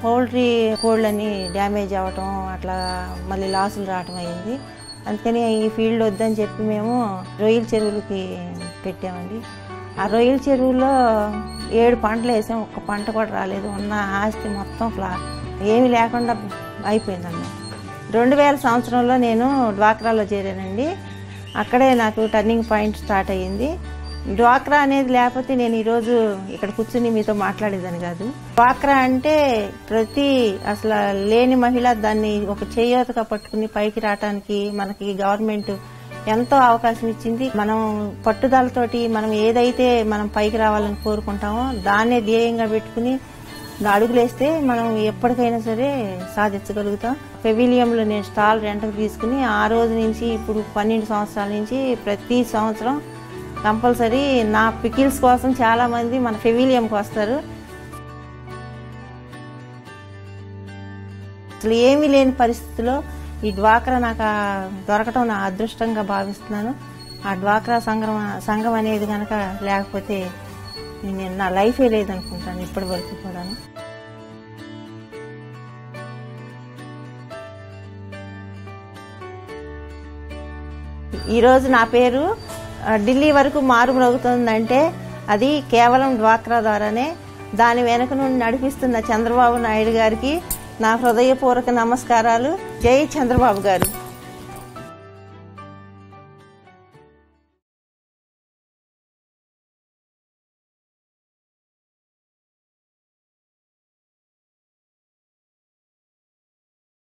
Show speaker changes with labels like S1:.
S1: poultry కోళ్ళని damage అవ్వటం అట్లా మళ్ళీ లాసులు రావటం అయింది అందుకని ఈ ఫీల్డ్ వద్దని చెప్పి మేము రొయ్యల చెరువులకి పెట్టామండి ఆ రొయ్యల చెరువులో ఏడు పంటలు వేసాం ఒక్క పంట కూడా రాలేదు ఉన్న ఆస్తి మొత్తం ఫ్లా ఏమీ లేకుండా అయిపోయిందన్నమాట రెండు వేల సంవత్సరంలో నేను డ్వాక్రాలో చేరానండి అక్కడే నాకు టర్నింగ్ పాయింట్ స్టార్ట్ అయ్యింది డ్వాక్రా అనేది లేకపోతే నేను ఈరోజు ఇక్కడ కూర్చుని మీతో మాట్లాడేదని కాదు డ్వాక్రా అంటే ప్రతి అసలు లేని మహిళ దాన్ని ఒక చేయూతగా పట్టుకుని పైకి రావడానికి మనకి గవర్నమెంట్ ఎంతో అవకాశం ఇచ్చింది మనం పట్టుదలతోటి మనం ఏదైతే మనం పైకి రావాలని కోరుకుంటామో దాన్నే ధ్యేయంగా పెట్టుకుని అడుగులేస్తే మనం ఎప్పటికైనా సరే సాధించగలుగుతాం పెవిలియంలో నేను స్టాల్ రెంట్కి తీసుకుని ఆ రోజు నుంచి ఇప్పుడు పన్నెండు సంవత్సరాల నుంచి ప్రతి సంవత్సరం కంపల్సరీ నా పికిల్స్ కోసం చాలా మంది మన పెవిలియంకి వస్తారు అసలు ఏమీ లేని పరిస్థితిలో ఈ డ్వాక్రా నాకు ఆ దొరకటం నా అదృష్టంగా భావిస్తున్నాను ఆ డ్వాక్రా సంఘం సంఘం అనేది కనుక లేకపోతే నేను నా లైఫే లేదనుకుంటాను ఇప్పటి వరకు కూడాను ఈరోజు నా పేరు ఆ, ఢిల్లీ వరకు మారు మ్రోగుతుందంటే అది కేవలం డ్వాక్రా ద్వారానే దాని వెనుక నుండి నడిపిస్తున్న చంద్రబాబు నాయుడు గారికి నా హృదయపూర్వక నమస్కారాలు జై చంద్రబాబు గారు